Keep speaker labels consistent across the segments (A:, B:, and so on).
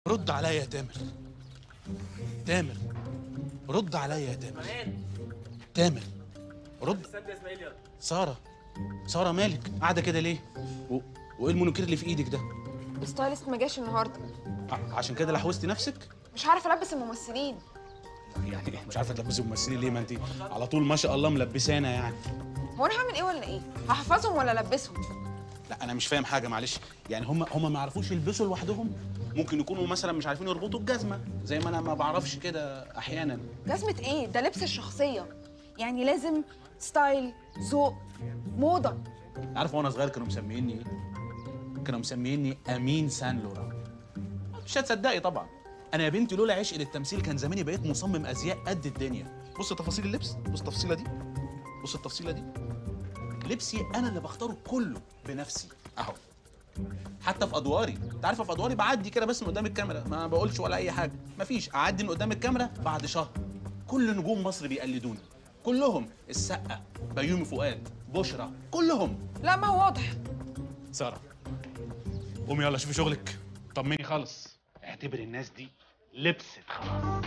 A: رد عليا يا تامر تامر رد عليا يا تامر تامر رد سارة سارة مالك قاعدة كده ليه؟ و... وايه المونوكير اللي في ايدك ده؟
B: الستايلست ما جاش النهارده
A: ع- عشان كده لحوستي نفسك؟
B: مش عارفه البس الممثلين
A: يعني مش عارفه تلبسي الممثلين ليه ما انت على طول ما شاء الله ملبسانا يعني
B: هو انا هعمل ايه ولا ايه هحفظهم ولا البسهم
A: لا انا مش فاهم حاجه معلش يعني هم هم ما يعرفوش يلبسوا لوحدهم ممكن يكونوا مثلا مش عارفين يربطوا الجزمه زي ما انا ما بعرفش كده احيانا
B: جزمه ايه ده لبس الشخصيه يعني لازم ستايل ذوق موضه
A: عارف وانا صغير كانوا مسميني ايه؟ كانوا مسميني امين سان لوران مش هتصدقي طبعا انا يا بنتي لولا عشق للتمثيل كان زماني بقيت مصمم ازياء قد الدنيا بص تفاصيل اللبس بص التفصيله دي بص التفصيله دي لبسي انا اللي بختاره كله بنفسي اهو حتى في ادواري انت عارفه في ادواري بعدي كده بس من قدام الكاميرا ما بقولش ولا اي حاجه مفيش اعدي من قدام الكاميرا بعد شهر كل نجوم مصر بيقلدوني كلهم السقا بيومي فؤاد بشرى كلهم
B: لا ما هو واضح
A: سارة قومي يلا شوفي شغلك طمني خالص اعتبر الناس دي لبست خلاص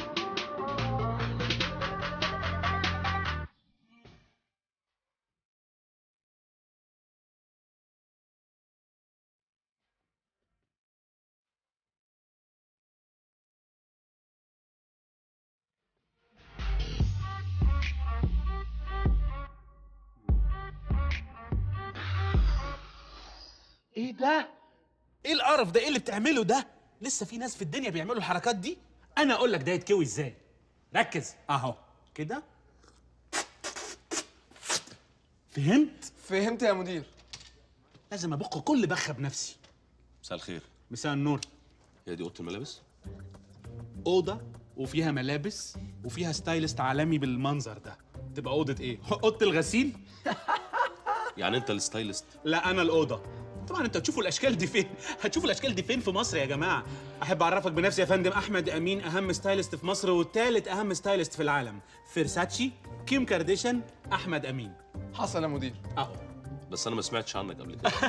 A: ايه ده؟ ايه القرف ده؟ ايه اللي بتعمله ده؟ لسه في ناس في الدنيا بيعملوا الحركات دي؟ انا اقول لك ده يتكوي ازاي؟ ركز اهو كده فهمت؟
C: فهمت يا مدير
A: لازم ابق كل بخه بنفسي
D: مساء الخير
A: مساء النور
D: هي دي اوضه الملابس
A: اوضه وفيها ملابس وفيها ستايلست عالمي بالمنظر ده تبقى اوضه ايه؟ اوضه الغسيل؟
D: يعني انت الستايلست
A: لا انا الاوضه طبعا انت هتشوفوا الاشكال دي فين هتشوفوا الاشكال دي فين في مصر يا جماعه احب اعرفك بنفسي يا فندم احمد امين اهم ستايلست في مصر والثالث اهم ستايلست في العالم فيرساتشي كيم كارديشان احمد امين
C: حصل يا مدير
A: اهو
D: بس انا ما سمعتش عنك قبل كده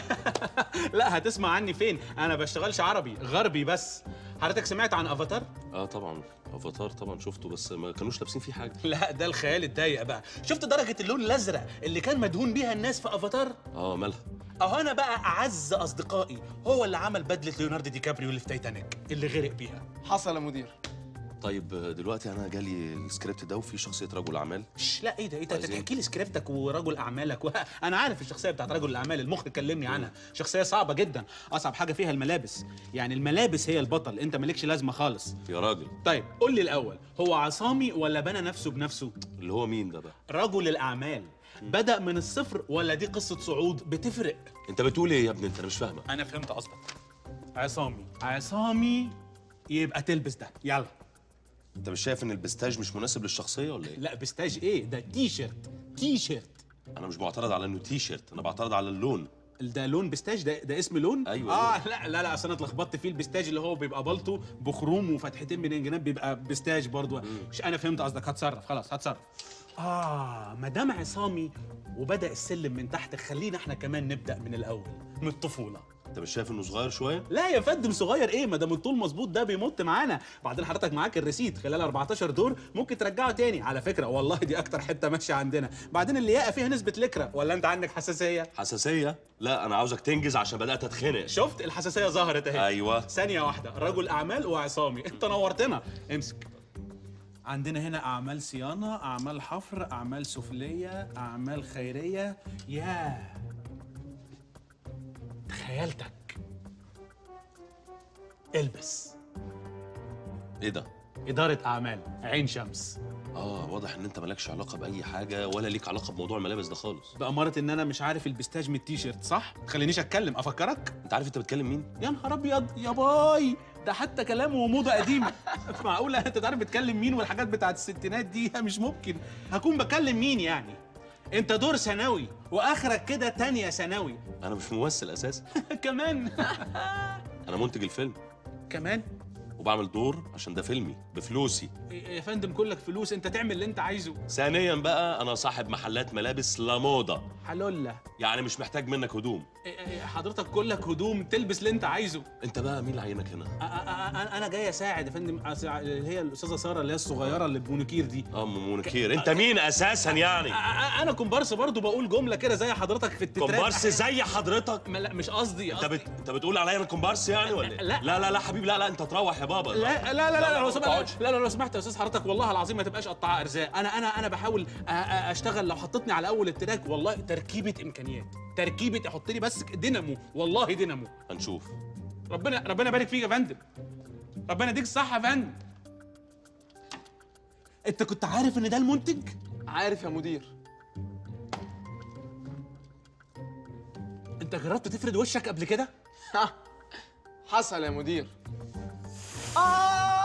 A: لا هتسمع عني فين انا بشتغلش عربي غربي بس حضرتك سمعت عن افاتار
D: اه طبعا افاتار طبعا شفته بس ما كانوش لابسين فيه حاجه
A: لا ده الخيال الضيق بقى شفت درجه اللون الازرق اللي كان مدهون بيها الناس في افاتار
D: اه مالها
A: اهو انا بقى اعز اصدقائي هو اللي عمل بدله ليوناردو دي كابريو اللي في تايتانيك اللي غرق بيها
C: حصل يا مدير
D: طيب آه، دلوقتي انا جالي السكريبت ده وفي شخصيه رجل اعمال
A: شش لا ايه ده ايه ده انت
D: عايزين؟
A: تحكي لي سكريبتك ورجل اعمالك و... انا عارف الشخصيه بتاعت رجل الاعمال المخرج كلمني عنها شخصيه صعبه جدا اصعب حاجه فيها الملابس يعني الملابس هي البطل انت مالكش لازمه خالص
D: يا راجل
A: طيب قول لي الاول هو عصامي ولا بنى نفسه بنفسه
D: اللي هو مين ده بقى
A: رجل الاعمال بدا من الصفر ولا دي قصه صعود بتفرق
D: انت بتقول ايه يا ابني انت انا مش فاهمك
A: انا فهمت قصدك عصامي عصامي يبقى تلبس ده يلا
D: انت مش شايف ان البستاج مش مناسب للشخصيه ولا ايه
A: لا بستاج ايه ده تي شيرت تي شيرت
D: انا مش معترض على انه تي شيرت انا بعترض على اللون
A: ده لون بستاج ده ده اسم لون
D: أيوة،
A: اه لا لا لا اصل انا اتلخبطت فيه البستاج اللي هو بيبقى بلطو بخروم وفتحتين من الجناب بيبقى بستاج برضو مش انا فهمت قصدك هتصرف خلاص هتصرف اه ما دام عصامي وبدا السلم من تحت خلينا احنا كمان نبدا من الاول من الطفوله
D: انت مش شايف انه صغير شويه
A: لا يا فندم صغير ايه ما دام الطول مظبوط ده بيمط معانا بعدين حضرتك معاك الريسيت خلال 14 دور ممكن ترجعه تاني على فكره والله دي اكتر حته ماشيه عندنا بعدين اللياقه فيها نسبه لكره ولا انت عندك حساسيه
D: حساسيه لا انا عاوزك تنجز عشان بدات اتخنق
A: شفت الحساسيه ظهرت اهي
D: ايوه
A: ثانيه واحده رجل اعمال وعصامي انت نورتنا امسك عندنا هنا اعمال صيانه اعمال حفر اعمال سفليه اعمال خيريه ياه تخيلتك البس
D: ايه ده
A: إدارة أعمال عين شمس
D: اه واضح ان انت مالكش علاقه باي حاجه ولا ليك علاقه بموضوع الملابس ده خالص
A: بأمارة إن أنا مش عارف البستاج من التيشيرت صح؟ تخلينيش أتكلم أفكرك؟
D: انت عارف انت بتكلم مين
A: يا نهار أبيض يا باي ده حتى كلامه وموضة قديمة معقولة أنت تعرف بتكلم مين والحاجات بتاعت الستينات دي مش ممكن هكون بكلم مين يعني؟ أنت دور ثانوي وآخرك كده تانية ثانوي
D: انا مش ممثل اساسا
A: كمان
D: انا منتج الفيلم
A: كمان
D: وبعمل دور عشان ده فيلمي بفلوسي
A: يا فندم كلك فلوس أنت تعمل اللي أنت عايزه
D: ثانيا بقى انا صاحب محلات ملابس لا موضه
A: حلولة
D: يعني مش محتاج منك هدوم
A: حضرتك كلك هدوم تلبس اللي انت عايزه
D: انت بقى مين اللي عينك هنا
A: أ- أ- أ- انا جاي اساعد يا فندم أس- اللي هي الاستاذه ساره اللي هي الصغيره اللي بمونيكير دي
D: اه ام منكير انت مين اساسا يعني
A: أ- أ- انا كومبارس برضو بقول جمله كده زي حضرتك في التترات
D: كومبارس زي حضرتك
A: ما لا مش قصدي
D: انت
A: قصدي-
D: بت... انت بتقول عليا انا كومبارس يعني ولا إيه؟
A: لا.
D: لا لا لا حبيبي لا لا انت تروح يا بابا
A: لا لا لا لا, لا لو
D: ما
A: سمحت
D: تقعدش.
A: لا لا لو سمحت يا استاذ حضرتك والله العظيم ما تبقاش قطاع ارزاق انا انا انا بحاول أ- أ- اشتغل لو حطيتني على اول التراك والله تركيبه امكانيات تركيبه يحط لي بس دينامو والله دينامو
D: هنشوف
A: ربنا ربنا يبارك فيك يا فندم ربنا يديك الصحه يا فندم انت كنت عارف ان ده المنتج
C: عارف يا مدير
A: انت جربت تفرد وشك قبل كده
C: ها حصل يا مدير
B: آه